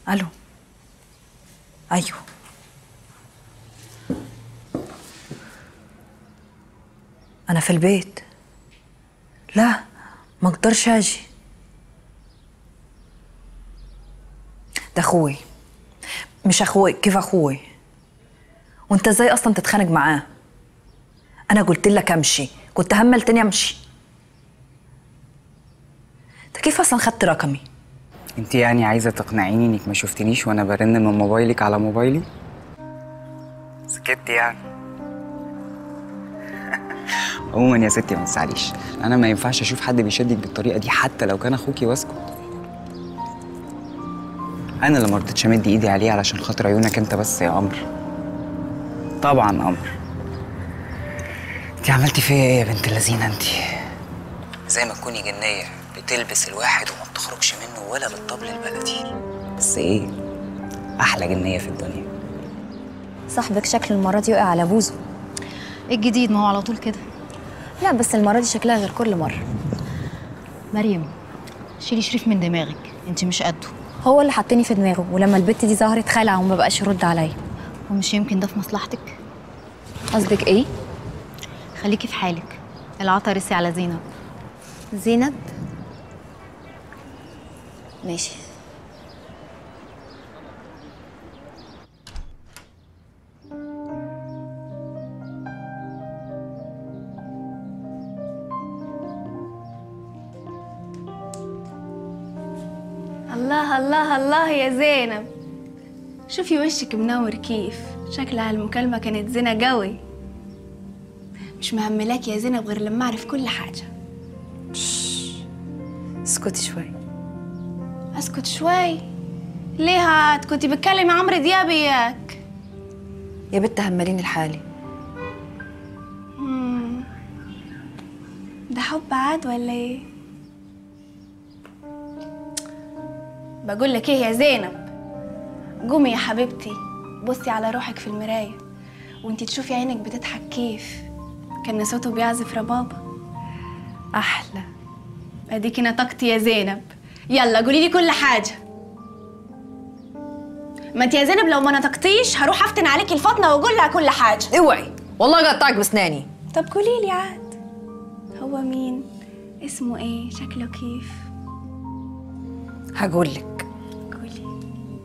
الو ايوه انا في البيت لا ما اقدرش اجي ده اخوي مش اخوي كيف اخوي وانت ازاي اصلا تتخانق معاه انا قلت لك امشي كنت هملتني امشي انت كيف اصلا خدت رقمي انت يعني عايزه تقنعيني انك ما شفتنيش وانا برن من موبايلك على موبايلي سكت يعني عموما يا ستي ما تزعليش انا ما ينفعش اشوف حد بيشدك بالطريقه دي حتى لو كان اخوكي واسكت انا اللي ما رضيتش امد ايدي عليه علشان خاطر عيونك انت بس يا قمر طبعا قمر انت عملتي فيا ايه يا بنت اللذينه انت زي ما تكوني جنيه بتلبس الواحد وما بتخرجش منه ولا بالطبل البلدي بس ايه احلى جنيه في الدنيا صاحبك شكله المرة دي وقع على بوزه ايه الجديد ما هو على طول كده لا بس المرة دي شكلها غير كل مرة مريم شيلي شريف من دماغك انت مش قده هو اللي حطني في دماغه ولما البت دي ظهرت خلع وما بقاش يرد عليا ومش يمكن ده في مصلحتك قصدك ايه؟ خليكي في حالك العطا رسي على زينب زينب ماشي الله الله الله يا زينب شوفي وشك منور كيف شكلها المكالمة كانت زنا قوي مش مهملاك يا زينب غير لما أعرف كل حاجة اسكتي شوي أسكت شوي ليه هات كنتي بتكلمي عمرو دياب إياك يا بنت همالين الحالي مم. ده حب عاد ولا ايه بقول لك ايه يا زينب قومي يا حبيبتي بصي على روحك في المرايه وانتي تشوفي عينك بتضحك كيف كان صوته بيعزف ربابه احلى اديكي نطقتي يا زينب يلا قولي لي كل حاجه ما انت يا زينب لو ما نطقتيش هروح افتن عليكي الفطنه واقول لها كل حاجه اوعي والله قطعك بسناني طب قولي لي عاد هو مين اسمه ايه شكله كيف هقول لك قولي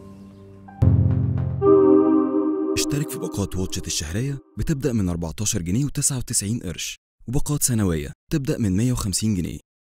اشترك في باقات واتشت الشهرية بتبدأ من 14 جنيه و99 قرش وباقات سنوية تبدأ من 150 جنيه